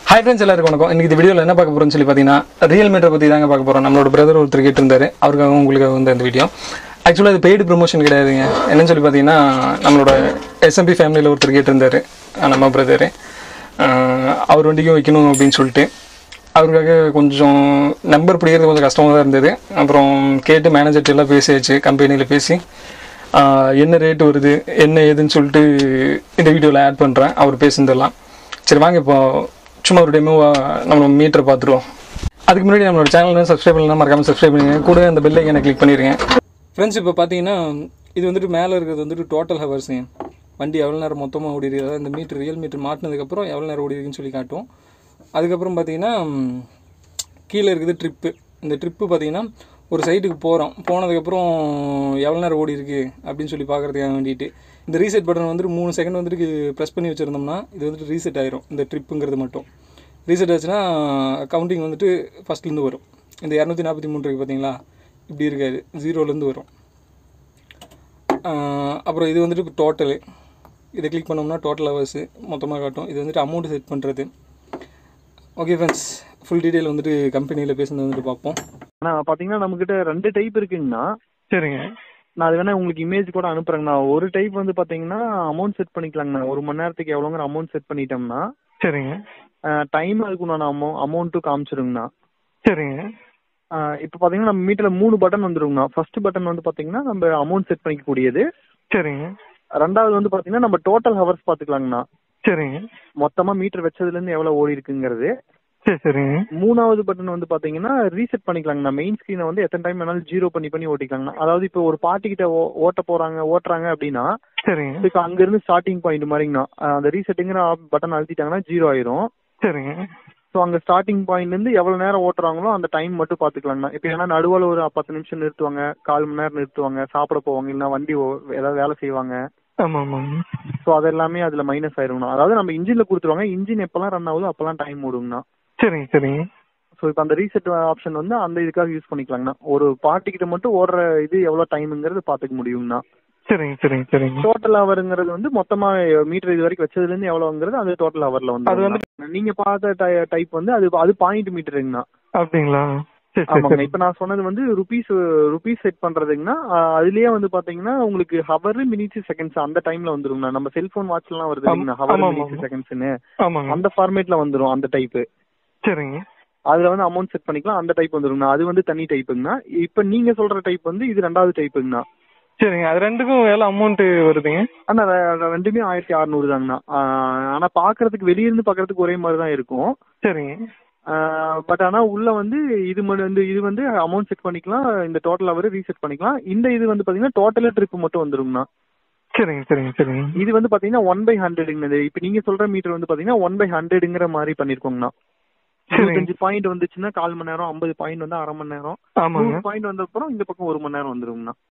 Hi friends எல்லாருக்கும் வணக்கம் இன்னைக்கு இந்த வீடியோவில் என்ன பார்க்க போறோம்னு சொல்லி பார்த்தீங்கன்னா ரியல் மீட்டரை பற்றி தாங்க பார்க்க போகிறோம் நம்மளோட பிரதர் ஒருத்தர் கேட்டிருந்தாரு அவருக்காக உங்களுக்கு வந்து அந்த வீடியோ ஆக்சுவலாக அது பெய்டு ப்ரொமோஷன் கிடையாதுங்க என்னன்னு சொல்லி பார்த்தீங்கன்னா நம்மளோட எஸ்எம்பி ஃபேமிலியில் ஒருத்தர் கேட்டிருந்தாரு அஹ் நம்ம பிரதரு அவர் வண்டிக்கும் வைக்கணும் அப்படின்னு சொல்லிட்டு அவருக்காக கொஞ்சம் நம்பர் பிடிக்கிறது கொஞ்சம் கஷ்டமாக தான் இருந்தது அப்புறம் கேட்டு மேனேஜர்கிட்ட எல்லாம் பேசியாச்சு கம்பெனியில் பேசி ஆஹ் என்ன ரேட் வருது என்ன ஏதுன்னு சொல்லிட்டு இந்த வீடியோவில் ஆட் பண்ணுறேன் அவர் பேசுனதெல்லாம் சரி வாங்க இப்போ சும்மா ஒரு டெமோவா நம்ம மீட்டரை பார்த்துருவோம் அதுக்கு முன்னாடி நம்மளோட சேனல் சப்ஸ்கிரைப் பண்ணலாம் மறக்காம சப்ஸ்கிரைப் பண்ணுங்க கூட அந்த பெல் ஐக்கனை கிளிக் பண்ணிடுங்க ஃப்ரெண்ட்ஸ் இப்போ பார்த்தீங்கன்னா இது வந்துட்டு மேலே இருக்கிறது வந்துட்டு டோட்டல் ஹவர்ஸுங்க வண்டி எவ்வளோ நேரம் மொத்தமாக ஓடி இருக்கு அதாவது இந்த மீட்டர் ரியல் மீட்டர் மாட்டினதுக்கப்புறம் எவ்வளோ நேரம் ஓடி இருக்குன்னு சொல்லி காட்டும் அதுக்கப்புறம் பார்த்தீங்கன்னா ம், கீழே இருக்குது ட்ரிப்பு இந்த ட்ரிப்பு பார்த்தீங்கன்னா ஒரு சைட்டுக்கு போகிறோம் போனதுக்கப்புறம் எவ்வளோ நேரம் ஓடி இருக்கு அப்படின்னு சொல்லி பார்க்குறதுக்காக வேண்டிட்டு இந்த ரீசெட் பட்டன் வந்துட்டு மூணு செகண்ட் வந்துட்டு ப்ரெஸ் பண்ணி வச்சுருந்தோம்னா இது வந்துட்டு ரீசெட் ஆயிரும் இந்த ட்ரிப்புங்கிறது மட்டும் ரீசெட் ஆச்சுன்னா கவுண்டிங் வந்துட்டு ஃபஸ்ட்லேருந்து வரும் இந்த இரநூத்தி நாற்பத்தி மூணு இருக்கு பார்த்தீங்களா இப்படி இருக்காது ஜீரோலேருந்து வரும் ஆஹ் அப்புறம் இது வந்துட்டு டோட்டலு இதை கிளிக் பண்ணோம்னா டோட்டல் ஹவர்ஸு மொத்தமாக காட்டும் இது வந்துட்டு அமௌண்ட் செட் பண்ணுறது ஓகே ஃப்ரெண்ட்ஸ் ஃபுல் டீட்டெயில் வந்துட்டு கம்பெனியில் பேசுனது வந்துட்டு பார்ப்போம் ஆனா பாத்தீங்கன்னா நம்ம கிட்ட ரெண்டு டைப் இருக்குங்கண்ணா சரிங்க நான் அது வேணா உங்களுக்கு இமேஜ் கூட அனுப்புறேங்கண்ணா ஒரு டைப் வந்து பாத்தீங்கன்னா அமௌண்ட் செட் பண்ணிக்கலாங்கண்ணா ஒரு மணி நேரத்துக்கு எவ்வளோங்கிற அமௌண்ட் செட் பண்ணிட்டோம்னா சரிங்க டைம் அதுக்குண்டான அமௌ அமௌண்ட்டும் காமிச்சிருங்கண்ணா சரிங்க ஆஹ் இப்போ பாத்தீங்கன்னா நம்ம மீட்டர்ல மூணு பட்டன் வந்துருங்கண்ணா ஃபர்ஸ்ட் பட்டன் வந்து பாத்தீங்கன்னா நம்ம அமௌண்ட் செட் பண்ணிக்கக்கூடியது சரிங்க ரெண்டாவது வந்து பாத்தீங்கன்னா நம்ம டோட்டல் ஹவர்ஸ் பாத்துக்கலாங்கண்ணா சரிங்க மொத்தமா மீட்டர் வச்சதுல இருந்து எவ்வளவு ஓடி இருக்குங்கிறது சரி சரிங்க மூணாவது பட்டன் வந்து பாத்தீங்கன்னா ரீசெட் பண்ணிக்கலாங்கண்ணா மெயின் ஸ்கிரீனை வந்து எத்தனை டைம் வேணாலும் ஜீரோ பண்ணி பண்ணி ஓட்டிக்கலாங்கண்ணா அதாவது இப்போ ஒரு பார்ட்டி கிட்ட ஓ- ஓட்ட போறாங்க ஓட்டுறாங்க அப்படின்னா சரிங்க இப்போ அங்க இருந்து ஸ்டார்டிங் பாயிண்ட் மாதிரிங்கண்ணா அஹ் அந்த ரீசெட்டுங்கிற பட்டன் அழுத்திட்டாங்கன்னா ஜீரோ ஆயிரும் சரிங்க ஸோ அங்க ஸ்டார்டிங் பாயிண்ட்ல இருந்து எவ்வளவு நேரம் ஓட்டுறாங்களோ அந்த டைம் மட்டும் பாத்துக்கலாங்கண்ணா இப்போ ஏன்னா நடுவில் ஒரு பத்து நிமிஷம் நிறுத்துவாங்க கால் மணி நேரம் நிறுத்துவாங்க சாப்பிட போவாங்க இல்லைன்னா வண்டி ஓ- ஏதாவது வேலை செய்வாங்க ஆமாம் ஆமாங்க ஸோ அது எல்லாமே அதுல மைனஸ் ஆயிருங்கண்ணா அதாவது நம்ம இன்ஜின்ல கொடுத்துருவாங்க இன்ஜின் எப்பெல்லாம் ரன் ஆகுதோ அப்பெல்லாம் டைம் ஓடுங்கண்ணா சரிங்க சரிங்க ஸோ இப்போ அந்த ரீசெட் ஆப்ஷன் வந்து அந்த இதுக்காக யூஸ் பண்ணிக்கலாங்கண்ணா ஒரு பார்ட்டி கிட்ட மட்டும் ஓடுற இது எவ்வளவு டைம்ங்கிறது பாத்துக்க முடியுங்கண்ணா சரிங்க சரிங்க சரிங்க டோட்டல் ஹவருங்கிறது வந்து மொத்தமா மீட்டர் இது வரைக்கும் வச்சதுல இருந்து எவ்வளவுங்கிறது அது டோட்டல் ஹவர்ல வந்து அது வந்து- நீங்க பார்த்த டைப் வந்து அது அது பாயிண்ட் மீட்டருங்கண்ணா அப்படிங்களா சரி சரி ஆமாங்க சரி இப்ப நான் சொன்னது வந்து ருபீஸ் ருபீஸ் செட் பண்றதுங்கன்னா ஆஹ், அதுலயே வந்து பாத்தீங்கன்னா உங்களுக்கு ஹவர் மினிட்ஸ் செகண்ட்ஸ் அந்த டைம்ல வந்துருங்கண்ணா நம்ம செல்போன் வாட்ச்லாம் வருது ஆமா, இல்லைங்கண்ணா ஹவர் ஆமா, மினிட்ஸ் ஆமா. செகண்ட்ஸ்னு ஆமாங்க அந்த ஃபார்மேட்ல வந்துரும் அந்த டைப் சரிங்க அதுல வந்து அமௌண்ட் செட் பண்ணிக்கலாம் அந்த டைப் வந்துருங்கண்ணா அது வந்து தனி டைப்புங்கண்ணா இப்ப நீங்க சொல்ற டைப் வந்து இது ரெண்டாவது டைப்புங்கண்ணா சரிங்க அது ரெண்டுக்கும் எவ்வளோ அமௌண்ட்டு வருதுங்க ஆனா ரெ- ரெண்டுமே ஆயிரத்தி அறுநூறு தாங்கண்ணா ஆஹ், ஆனா பாக்குறதுக்கு வெளிய இருந்து பாக்குறதுக்கு ஒரே மாதிரி தான் இருக்கும் சரிங்க பட் ஆனா உள்ள வந்து இது மட்டும் வந்து இது வந்து அமௌண்ட் செட் பண்ணிக்கலாம் இந்த டோட்டல் அவர் ரீசெட் பண்ணிக்கலாம் இந்த இது வந்து பாத்தீங்கன்னா டோட்டல் ட்ரிப் மட்டும் வந்துருங்கண்ணா சரிங்க சரிங்க சரிங்க இது வந்து பாத்தீங்கன்னா ஒன் பை ஹண்ட்ரடுங்க இப்ப நீங்க சொல்ற மீட்டர் வந்து பாத்தீங்கன்னா ஒன் பை ஹண்ட்ரடுங்கிற மாதிரி பண்ணிருக்கோங்கண்ணா சரிங்க இருபத்தஞ்சு பாயிண்ட் வந்துச்சுன்னா கால் மணி நேரம் ஐம்பது பாயிண்ட் வந்து அரை மணி நேரம் ஆமாங்க நூறு பாயிண்ட் வந்த அப்புறம் இந்த பக்கம் ஒரு மணி நேரம் வந்துருங்கண்ணா